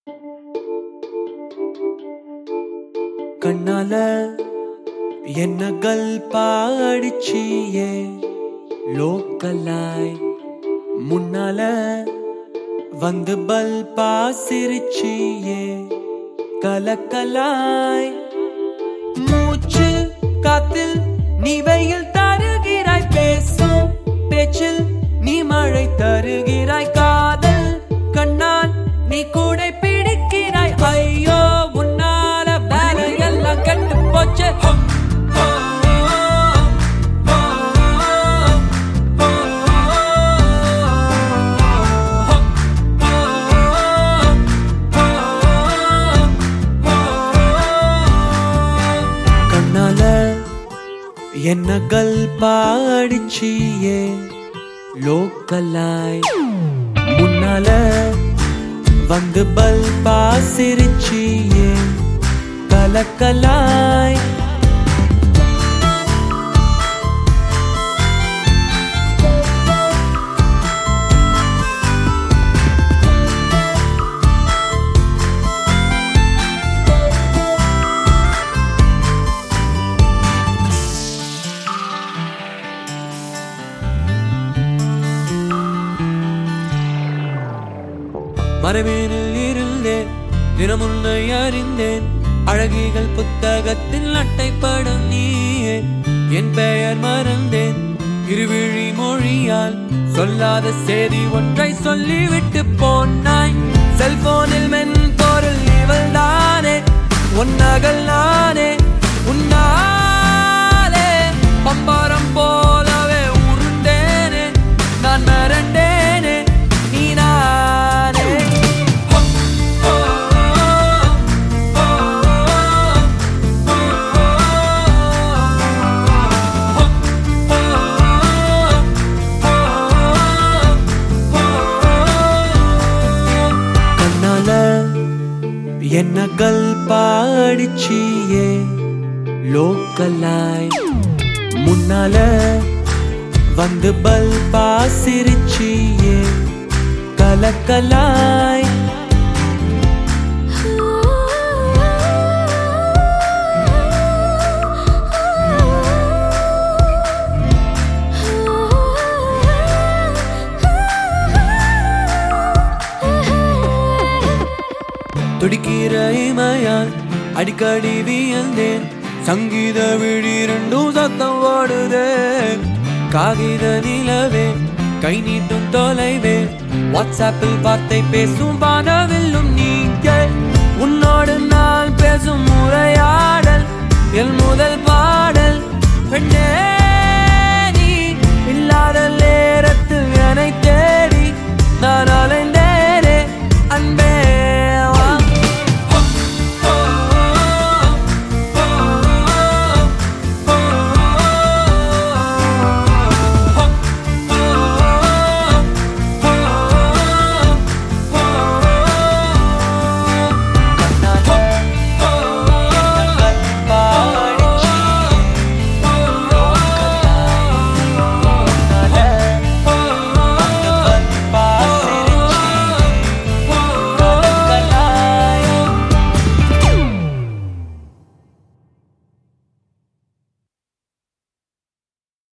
கண்ணால என்ன கல்பா அடிச்சியே லோக்கலாய் முன்னால வந்து பல்பா சிரிச்சியே கலக்கலாய் மூச்சு காத்தில் நீ வெயில் தருகிறாய் பேசும் பேச்சில் நீ மழை தருகிறாய் காதல் கண்ணால் நீ கூட பிடிக்கிறாய் ஐயோ உன்னால வேலையெல்லாம் கெட்டு போச்சு ஹம், ஹோ, ஹோ, ஹோ, ஹம், கண்ணால என்ன கல்பா அடிச்சியே லோக்கலாய் முன்னால வந்து பல்பா சிரிச்சியே கலக்கலாய் மரவேனில் இருந்தேன் தினமுன்னை அறிந்தேன் அழகிகள் புத்தகத்தில் அட்டைப்படம் நீயே என் பெயர் மறந்தேன் இருவிழி மொழியால் சொல்லாத செய்தி ஒன்றை சொல்லிவிட்டு போனாய் செல்போனில் மென்பொருள் இவள் தானே உன்னகல் நானே உன்னாலே பம்பரம் போலவே உருண்டேனே நான் மறந்தேனே நீ நானே ஹோ, ஹோ, ஹோ, கண்ணால என்ன கல்பா அடிச்சியே லோக்கலாய் முன்னால வந்து பல்பா சிரிச்சியே கலக்கலாய் துடிக்கிற இமையால் அடிக்கடி வியந்தேன் சங்கீத விழி ரெண்டும் சத்தம் ஓடுதே காகித நிலவே கை நீட்டும் தொலைவே வாட்ஸ்அப்பில் வார்த்தை பேசும் வான